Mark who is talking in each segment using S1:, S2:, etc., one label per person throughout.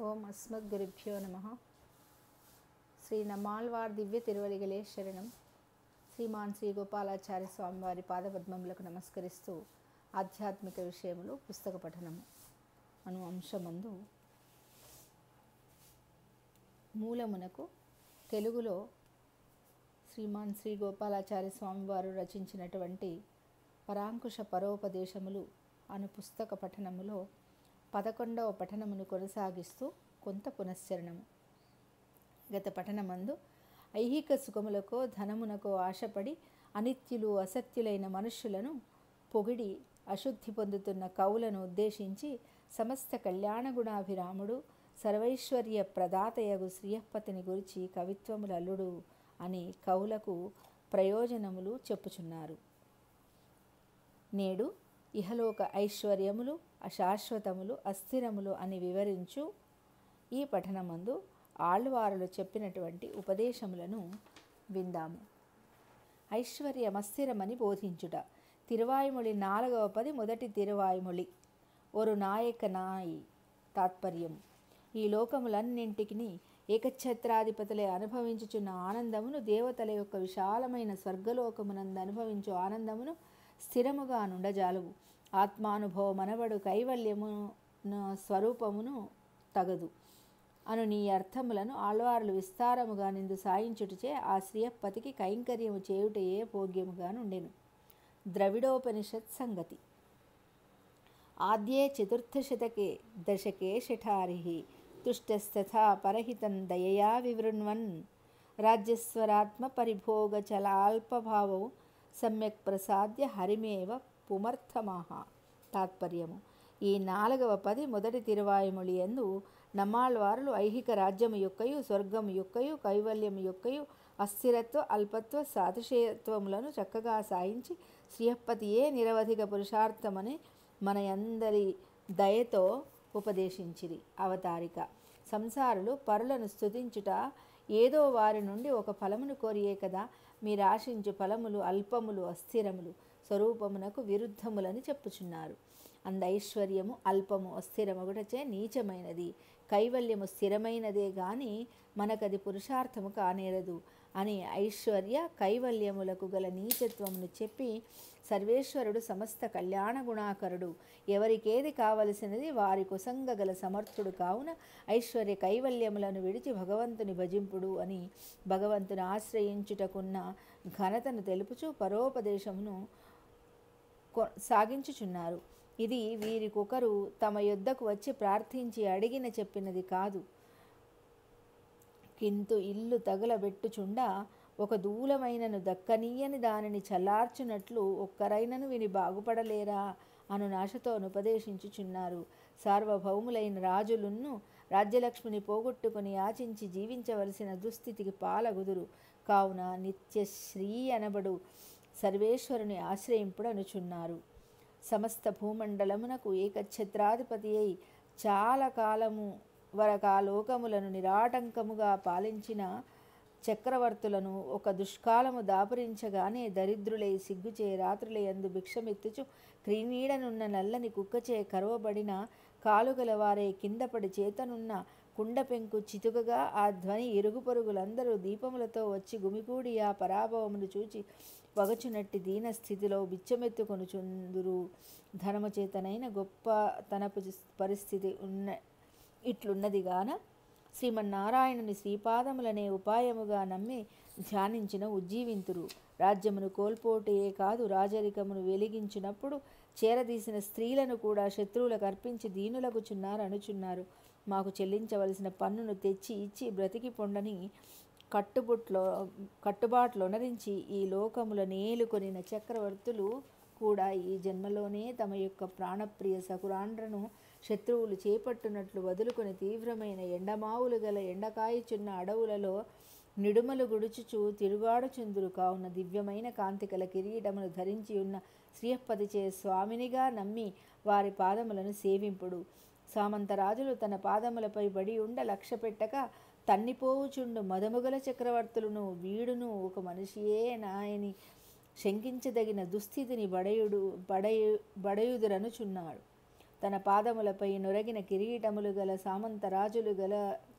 S1: ఓం అస్మద్గురుభ్యో నమ శ్రీ నమ్మాళ్వార్ దివ్య తిరువలిగలే శరణం శ్రీమాన్ శ్రీ గోపాలాచార్య స్వామివారి పాదపద్మములకు నమస్కరిస్తూ ఆధ్యాత్మిక విషయములు పుస్తక పఠనము అను అంశమందు మూలమునకు తెలుగులో శ్రీమాన్ శ్రీ గోపాలాచార్య స్వామివారు రచించినటువంటి పరాంకుశ పరోపదేశములు అను పుస్తక పఠనములో పదకొండవ పఠనమును కొనసాగిస్తూ కొంత పునశ్చరణము గత పఠనమందు ఐహిక సుఖములకో ధనమునకో ఆశపడి అనిత్యులు అసత్యులైన మనుష్యులను పొగిడి అశుద్ధి పొందుతున్న కవులను ఉద్దేశించి సమస్త కళ్యాణ గుణాభిరాముడు సర్వైశ్వర్య ప్రదాతయగు శ్రీయపతిని గురించి కవిత్వముల అల్లుడు అని కవులకు ప్రయోజనములు చెప్పుచున్నారు నేడు ఇహలోక ఐశ్వర్యములు అశాశ్వతములు అస్థిరములు అని వివరించు ఈ పఠనమందు ఆళ్వారులు చెప్పినటువంటి ఉపదేశములను విందాము ఐశ్వర్యమస్థిరమని బోధించుట తిరువాయుమొళి నాలుగవ పది మొదటి తిరువాయుమొళి ఒరు నాయక నాయి తాత్పర్యం ఈ లోకములన్నింటికి ఏకఛత్రాధిపతులే అనుభవించుచున్న ఆనందమును దేవతల యొక్క విశాలమైన స్వర్గలోకమునందు అనుభవించు ఆనందమును స్థిరముగా నుండజాలువు ఆత్మానుభవం అనబడు కైవల్యము స్వరూపమును తగదు అను నీ అర్థములను ఆళ్వారులు విస్తారముగా నిందు సాయించుటచే ఆ శ్రీయపతికి కైంకర్యము చేయుటయే భోగ్యముగా నుండెను ద్రవిడోపనిషత్ సంగతి ఆద్యే చతుర్థశతకే దశకే శఠారి తుష్టస్తథా పరహితం దయయా వివృణ్వన్ రాజ్యస్వరాత్మ పరిభోగ చలాల్పభావౌ సమ్యక్ ప్రసాద్య హరిమేవ పుమర్థమాహ తాత్పర్యము ఈ నాలుగవ పది మొదటి తిరువాయుమొళి ఎందు నమ్మాళ్వారులు ఐహిక రాజ్యము యొక్కయు స్వర్గము యొక్కయు కైవల్యము యొక్కయు అస్థిరత్వ అల్పత్వ సాతిశయత్వములను చక్కగా సాయించి శ్రీయప్పతియే నిరవధిక పురుషార్థమని మన అందరి దయతో ఉపదేశించిరి అవతారిక సంసారులు పరులను స్తుతించుట ఏదో వారి నుండి ఒక ఫలమును కోరియే కదా మీరు ఆశించు ఫలములు అల్పములు అస్థిరములు స్వరూపమునకు విరుద్ధములని చెప్పుచున్నారు అంద ఐశ్వర్యము అల్పము అస్థిరమగుటచే నీచమైనది కైవల్యము స్థిరమైనదే గాని మనకది పురుషార్థము కానేరదు అని ఐశ్వర్య కైవల్యములకు గల నీచత్వమును చెప్పి సర్వేశ్వరుడు సమస్త కళ్యాణ గుణాకరుడు ఎవరికేది కావలసినది వారి కుసంగగల సమర్థుడు కావున ఐశ్వర్య కైవల్యములను విడిచి భగవంతుని భజింపుడు అని భగవంతుని ఆశ్రయించుటకున్న ఘనతను తెలుపుచు పరోపదేశమును సాగించుచున్నారు ఇది వీరికొకరు తమ యొద్దకు వచ్చి ప్రార్థించి అడిగిన చెప్పినది కాదు కింతు ఇల్లు తగులబెట్టుచుండా ఒక దూలమైనను దక్కనీయని దానిని చల్లార్చునట్లు ఒక్కరైనను విని బాగుపడలేరా అను నాశతో ఉపదేశించుచున్నారు సార్వభౌములైన రాజులున్ను రాజ్యలక్ష్మిని పోగొట్టుకుని యాచించి జీవించవలసిన దుస్థితికి పాలగుదురు కావున నిత్యశ్రీ అనబడు సర్వేశ్వరుని ఆశ్రయింపుడు అనుచున్నారు సమస్త భూమండలమునకు ఏకఛత్రాధిపతి అయి చాలా కాలము వరకా లోకములను నిరాటంకముగా పాలించిన చక్రవర్తులను ఒక దుష్కాలము దాపురించగానే దరిద్రులై సిగ్గుచే రాత్రులయందు భిక్షమెత్తుచు క్రీనీడనున్న నల్లని కుక్కచే కరవబడిన కాలుగల వారే కిందపడి చేతనున్న కుండ పెంకు చితుకగా ఆ ధ్వని ఇరుగు పొరుగులందరూ దీపములతో వచ్చి గుమికూడి ఆ పరాభవమును చూచి వగచునట్టి దీన స్థితిలో బిచ్చమెత్తుకొనుచుందురు ధనము చేతనైన గొప్ప తనపు పరిస్థితి ఉన్న ఇట్లున్నది గాన శ్రీమన్నారాయణుని శ్రీపాదములనే ఉపాయముగా నమ్మి ధ్యానించిన ఉజ్జీవింతురు రాజ్యమును కోల్పోటే కాదు రాజరికమును వెలిగించినప్పుడు చేరదీసిన స్త్రీలను కూడా శత్రువులకు అర్పించి దీనులగుచున్నారు అనుచున్నారు మాకు చెల్లించవలసిన పన్నును తెచ్చి ఇచ్చి బ్రతికి పొండని కట్టుబుట్లో కట్టుబాట్లొనరించి ఈ లోకముల నేలుకొనిన చక్రవర్తులు కూడా ఈ జన్మలోనే తమ యొక్క ప్రాణప్రియ సకురాండ్రను శత్రువులు చేపట్టునట్లు వదులుకొని తీవ్రమైన ఎండమావులు గల ఎండకాయిచున్న అడవులలో నిడుమలు గుడుచుచు తిరుగాడుచుందురు కావున దివ్యమైన కాంతికల కిరీటమును ధరించి ఉన్న శ్రీయప్పతిచే స్వామినిగా నమ్మి వారి పాదములను సేవింపుడు సామంతరాజులు తన పాదములపై బడి ఉండ లక్ష్య పెట్టక తన్నిపోవుచుండు మదముగల చక్రవర్తులను వీడును ఒక మనిషియే నాయని శంకించదగిన దుస్థితిని బడయుడు బడయు బడయుదురనుచున్నాడు తన పాదములపై నొరగిన కిరీటములు గల సామంతరాజులు గల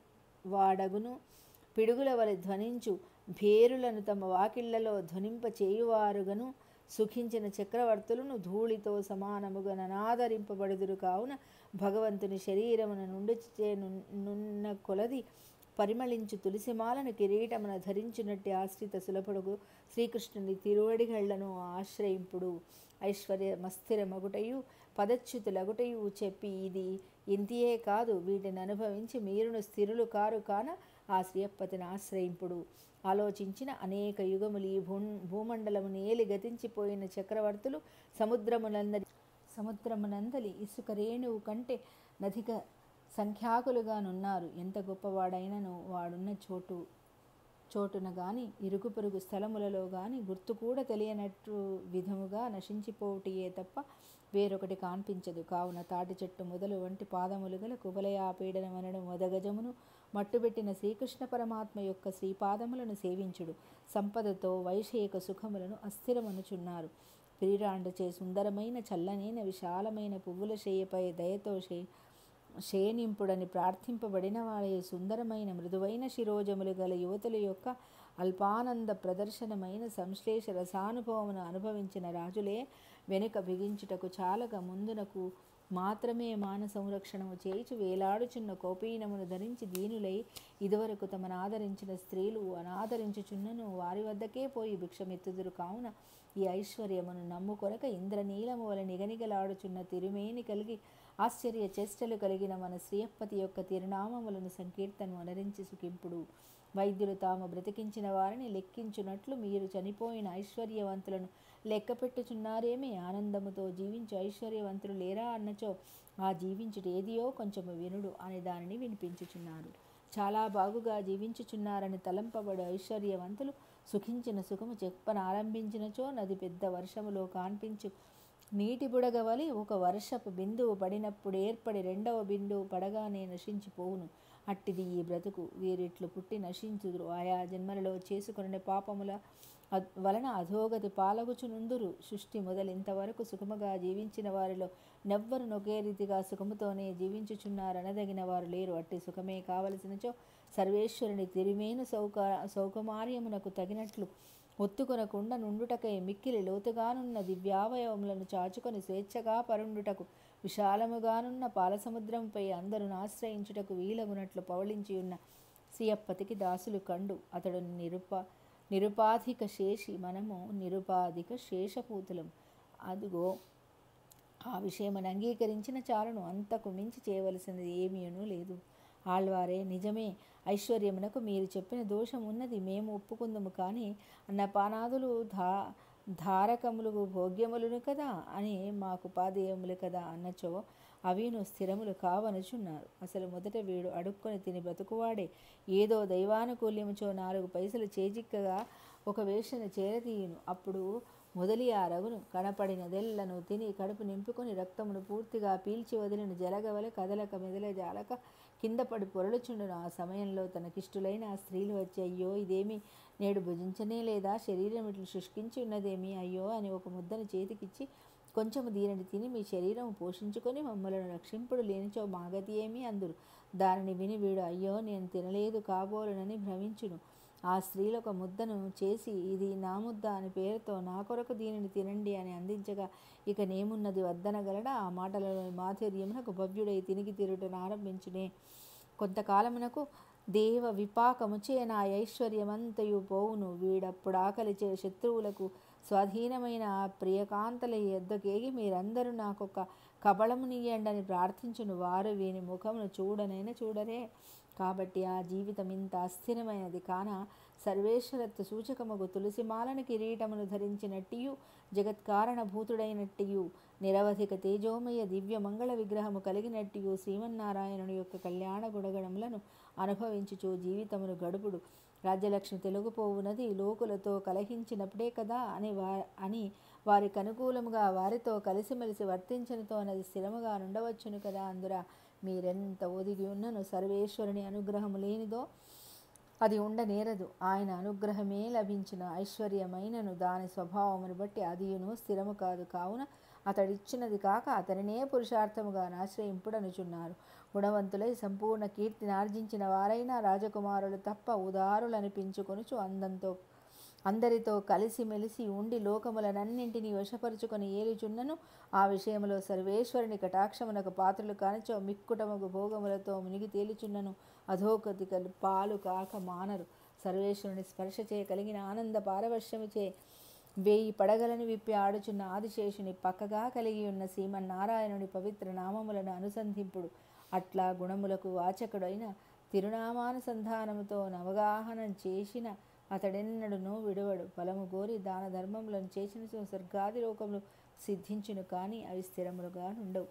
S1: వాడగును పిడుగుల వలె ధ్వనించు భేరులను తమ వాకిళ్లలో ధ్వనింప చేయువారుగను సుఖించిన చక్రవర్తులను ధూళితో సమానముగా ననాదరింపబడుదురు కావున భగవంతుని శరీరమున నుండి నున్న కొలది పరిమళించు తులసిమాలను కిరీటమున ధరించినట్టి ఆశ్రిత సులభుడుగు శ్రీకృష్ణుని తిరువడిగళ్లను ఆశ్రయింపుడు ఐశ్వర్య మస్థిర మగుటయు పదచ్యుతులగుటయు చెప్పి ఇది ఇంతియే కాదు వీటిని అనుభవించి మీరును స్థిరులు కారు కాన ఆ శ్రీయప్పతిని ఆశ్రయింపుడు ఆలోచించిన అనేక యుగములు ఈ భూ భూమండలమును ఏలి గతించిపోయిన చక్రవర్తులు సముద్రమునందరి సముద్రమునందలి ఇసుక రేణువు కంటే నధిక సంఖ్యాకులుగానున్నారు ఎంత గొప్పవాడైనను వాడున్న చోటు చోటున గాని ఇరుగు పొరుగు స్థలములలో గాని గుర్తు కూడా తెలియనట్టు విధముగా నశించిపోవటియే తప్ప వేరొకటి కాన్పించదు కావున తాటి చెట్టు మొదలు వంటి పాదములు గల కువలయాపీడనమనడు మొదగజమును మట్టుబెట్టిన శ్రీకృష్ణ పరమాత్మ యొక్క శ్రీపాదములను సేవించుడు సంపదతో వైషయిక సుఖములను అస్థిరమనుచున్నారు ప్రియురాండుచే సుందరమైన చల్లనైన విశాలమైన పువ్వుల శేయపై దయతో శే శయనింపుడని ప్రార్థింపబడిన వారి సుందరమైన మృదువైన శిరోజములు గల యువతుల యొక్క అల్పానంద ప్రదర్శనమైన సంశ్లేష రసానుభవమును అనుభవించిన రాజులే వెనుక బిగించుటకు చాలక ముందునకు మాత్రమే మాన సంరక్షణము చేయిచు వేలాడుచున్న కోపీనమును ధరించి దీనులై ఇదివరకు తమను ఆదరించిన స్త్రీలు అనాదరించుచున్నను వారి వద్దకే పోయి భిక్షమెత్తుదురు కావున ఈ ఐశ్వర్యమును నమ్ముకొనక ఇంద్రనీలము వల నిగనిగలాడుచున్న తిరుమేని కలిగి ఆశ్చర్య చేష్టలు కలిగిన మన శ్రీయప్పతి యొక్క తిరునామములను సంకీర్తను అనరించి సుఖింపుడు వైద్యులు తాము బ్రతికించిన వారిని లెక్కించున్నట్లు మీరు చనిపోయిన ఐశ్వర్యవంతులను లెక్కపెట్టుచున్నారేమి ఆనందముతో జీవించు ఐశ్వర్యవంతులు లేరా అన్నచో ఆ జీవించుట ఏదియో కొంచెము వినుడు అని దానిని వినిపించుచున్నారు చాలా బాగుగా జీవించుచున్నారని తలంపబడు ఐశ్వర్యవంతులు సుఖించిన సుఖము చెప్పనారంభించినచో నది పెద్ద వర్షములో కాన్పించు నీటి బుడగవలి ఒక వర్షపు బిందువు పడినప్పుడు ఏర్పడి రెండవ బిందువు పడగానే నశించిపోవును అట్టిది ఈ బ్రతుకు వీరిట్లు పుట్టి నశించుదురు ఆయా జన్మలలో చేసుకునే పాపముల వలన అధోగతి పాలగుచునుందురు సృష్టి మొదలింతవరకు సుఖముగా జీవించిన వారిలో నెవ్వరు నొకే రీతిగా సుఖముతోనే జీవించుచున్నారనదగిన వారు లేరు అట్టి సుఖమే కావలసినచో సర్వేశ్వరుని తిరిమేను సౌక సౌకమార్యమునకు తగినట్లు ఒత్తుకొనకుండా నుండుటకై మిక్కిలి లోతుగానున్న దివ్యావయవములను చాచుకొని స్వేచ్ఛగా పరుండుటకు విశాలముగానున్న పాలసముద్రంపై అందరును ఆశ్రయించుటకు వీలగునట్లు పవళించి ఉన్న శ్రీయప్పతికి దాసులు కండు అతడు నిరుప నిరుపాధిక శేషి మనము నిరుపాధిక శేషపూతులం అదిగో ఆ విషయమని అంగీకరించిన చాలును అంతకు మించి చేయవలసినది ఏమీనూ లేదు ఆళ్వారే నిజమే ఐశ్వర్యమునకు మీరు చెప్పిన దోషం ఉన్నది మేము ఒప్పుకుందుము కానీ అన్నపానాదులు ధా ధారకములు భోగ్యములను కదా అని మాకు పాదేయములు కదా అన్నచో అవిను స్థిరములు కావనుచున్నారు అసలు మొదట వీడు అడుక్కొని తిని బ్రతుకువాడే ఏదో దైవానుకూల్యముచో నాలుగు పైసలు చేజిక్కగా ఒక వేషను చేరతీయును అప్పుడు మొదలి ఆ రగును కనపడినదెల్లను తిని కడుపు నింపుకొని రక్తమును పూర్తిగా పీల్చి వదిలిన జలగవల కదలక మెదల జాలక కింద పడి పొరలుచుండును ఆ సమయంలో తనకిష్టులైన ఆ స్త్రీలు వచ్చి అయ్యో ఇదేమి నేడు భుజించనే లేదా శరీరం ఇట్లు శుష్కించి ఉన్నదేమి అయ్యో అని ఒక ముద్దను చేతికిచ్చి కొంచెము దీనిని తిని మీ శరీరం పోషించుకొని మమ్మలను రక్షింపుడు లేనిచో మాగతి ఏమి అందురు దానిని విని వీడు అయ్యో నేను తినలేదు కాబోలునని భ్రమించును ఆ స్త్రీలు ఒక ముద్దను చేసి ఇది నా ముద్ద అని పేరుతో నా కొరకు దీనిని తినండి అని అందించగా ఇక నేమున్నది వద్దనగలడా ఆ మాటలలోని మాధుర్యమునకు భవ్యుడై తిరిగి తిరుగుటను ఆరంభించునే కొంతకాలమునకు దేవ విపాకముచే నా ఐశ్వర్యమంతయు పోవును వీడప్పుడు ఆకలిచే శత్రువులకు స్వాధీనమైన ఆ ప్రియకాంతల ఎద్దకేగి మీరందరూ నాకొక కబళమునియ్యండని ప్రార్థించును వారు వీని ముఖమును చూడనైనా చూడరే కాబట్టి ఆ జీవితం ఇంత అస్థిరమైనది కాన సర్వేశ్వరత్వ సూచకముగు తులసిమాలను కిరీటమును ధరించినట్టియు జగత్కారణభూతుడైనట్టియు నిరవధిక తేజోమయ దివ్య మంగళ విగ్రహము కలిగినట్టియు శ్రీమన్నారాయణుని యొక్క కళ్యాణ గుణగణములను అనుభవించుచు జీవితమును గడుపుడు రాజ్యలక్ష్మి తెలుగుపోవునది లోకులతో కలహించినప్పుడే కదా అని వా అని వారికి అనుకూలముగా వారితో కలిసిమెలిసి వర్తించనుతో అన్నది స్థిరముగా నుండవచ్చును కదా అందురా మీరెంత ఒదిగి ఉన్నను సర్వేశ్వరుని అనుగ్రహము లేనిదో అది ఉండనేరదు ఆయన అనుగ్రహమే లభించిన ఐశ్వర్యమైనను దాని స్వభావమును బట్టి అదియును స్థిరము కాదు కావున అతడిచ్చినది కాక అతనినే పురుషార్థముగా ఆశ్రయింపుడనుచున్నారు గుణవంతులై సంపూర్ణ కీర్తిని ఆర్జించిన వారైనా రాజకుమారులు తప్ప ఉదారులనిపించుకొనుచు అందంతో అందరితో కలిసిమెలిసి ఉండి లోకములనన్నింటినీ వశపరుచుకొని ఏలుచున్నను ఆ విషయంలో సర్వేశ్వరుని కటాక్షమునకు పాత్రలు కానిచో మిక్కుటముగు భోగములతో మునిగి తేలుచున్నను అధోగతికలు పాలు కాక మానరు సర్వేశ్వరుని స్పర్శ చేయ కలిగిన ఆనంద పారవశ్యముచే వేయి పడగలను విప్పి ఆడుచున్న ఆదిశేషుని పక్కగా కలిగి ఉన్న శ్రీమన్నారాయణుని పవిత్ర నామములను అనుసంధింపుడు అట్లా గుణములకు వాచకుడైన తిరునామానుసంధానముతో నవగాహనం చేసిన అతడెన్నడునూ విడువడు ఫలము గోరి దాన ధర్మములను చేసిన స్వర్గాది లోకములు సిద్ధించును కానీ అవి స్థిరములుగా నుండవు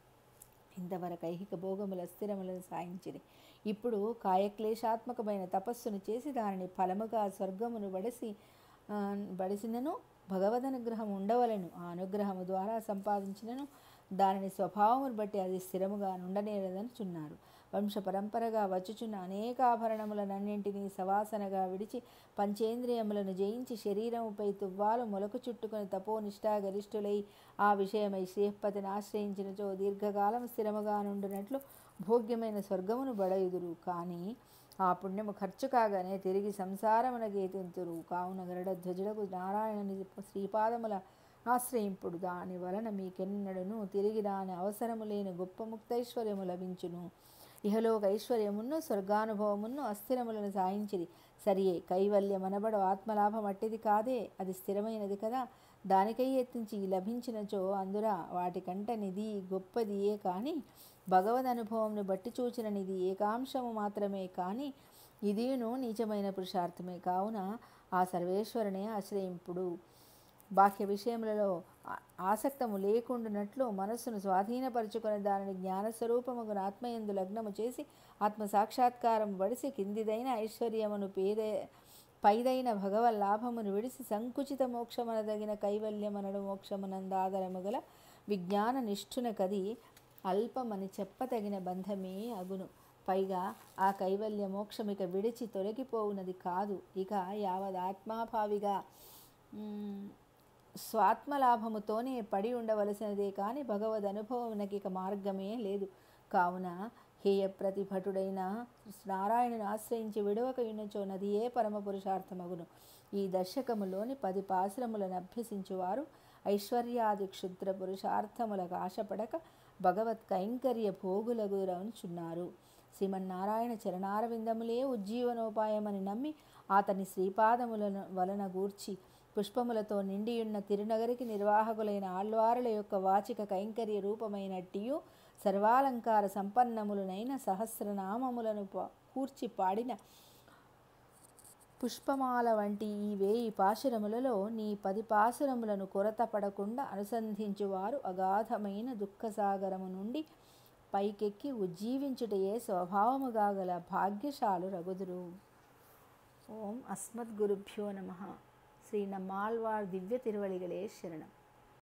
S1: ఇంతవరకు ఐహిక భోగముల స్థిరములను సాయించిరి ఇప్పుడు కాయక్లేశాత్మకమైన తపస్సును చేసి దానిని ఫలముగా స్వర్గమును బడిసి ఆ, బడిసినను భగవద్ అనుగ్రహం ఉండవలను ఆ అనుగ్రహము ద్వారా సంపాదించినను దానిని స్వభావమును బట్టి అది స్థిరముగా నుండనేరదనుచున్నారు వంశ పరంపరగా వచ్చుచున్న అనేక ఆభరణములనన్నింటినీ సవాసనగా విడిచి పంచేంద్రియములను జయించి శరీరముపై తువ్వాలు మొలకు చుట్టుకొని తపోనిష్టా గరిష్ఠులై ఆ విషయమై శ్రేయపతిని ఆశ్రయించినచో దీర్ఘకాలం స్థిరముగా నుండినట్లు భోగ్యమైన స్వర్గమును బడయుదురు కానీ ఆ పుణ్యము ఖర్చు కాగానే తిరిగి సంసారమున గేతింతురు కావున గరుడ ధ్వజులకు నారాయణుని శ్రీపాదముల ఆశ్రయింపుడు దాని వలన మీకెన్నడను తిరిగి దాని అవసరము లేని గొప్ప ముక్తైశ్వర్యము లభించును ఇహలోక ఐశ్వర్యమును స్వర్గానుభవమును అస్థిరములను సాయించిరి సరియే కైవల్యమనబడు ఆత్మలాభం అట్టిది కాదే అది స్థిరమైనది కదా దానికై యత్నించి లభించినచో అందురా వాటికంట నిధి గొప్పదియే కానీ భగవద్ అనుభవంను బట్టి చూచిన నిధి ఏకాంశము మాత్రమే కానీ ఇదియును నీచమైన పురుషార్థమే కావున ఆ సర్వేశ్వరునే ఆశ్రయింపుడు బాహ్య విషయములలో ఆ- ఆసక్తము లేకుండునట్లు మనస్సును స్వాధీనపరుచుకొని దానిని జ్ఞానస్వరూపముగు ఆత్మయందు లగ్నము చేసి ఆత్మ సాక్షాత్కారం వడిసి కిందిదైన ఐశ్వర్యమును పేద పైదైన భగవల్ లాభమును విడిసి సంకుచిత మోక్షమనదగిన కైవల్యమనడు మోక్షమునందాదరము గల విజ్ఞాన నిష్ఠున కది అల్పమని చెప్పతగిన బంధమే అగును పైగా ఆ కైవల్య మోక్షమిక విడిచి తొలగిపోవునది కాదు ఇక యావదాత్మాభావిగా మ్, స్వాత్మలాభముతోనే పడి ఉండవలసినదే కానీ భగవద్ అనుభవమునకి ఇక మార్గమే లేదు కావున హేయ ప్రతిభటుడైన నారాయణుని ఆశ్రయించి విడవక యున్నచో నదియే పరమ పురుషార్థమగును ఈ దశకములోని పది పాశ్రములను అభ్యసించువారు ఐశ్వర్యాది క్షుద్ర పురుషార్థములకు ఆశపడక భగవత్ కైంకర్య భోగులగురనుచున్నారు శ్రీమన్నారాయణ చరణారవిందములే ఉజ్జీవనోపాయమని నమ్మి అతని శ్రీపాదములను వలన గూర్చి పుష్పములతో నిండియున్న తిరునగరికి నిర్వాహకులైన ఆళ్వారుల యొక్క వాచిక కైంకర్య రూపమైనట్టియు సర్వాలంకార సంపన్నములనైన సహస్రనామములను ప- కూర్చి పాడిన పుష్పమాల వంటి ఈ వేయి పాశురములలో నీ పది పాశురములను కొరత పడకుండా అనుసంధించువారు అగాధమైన దుఃఖసాగరము నుండి పైకెక్కి ఉజ్జీవించుటయే స్వభావముగా గల భాగ్యశాలు రగుదురు ఓం అస్మద్గురుభ్యో నమ శ్రీ నమ్మాళ్వార్ దివ్య తిరువళిగలే శరణం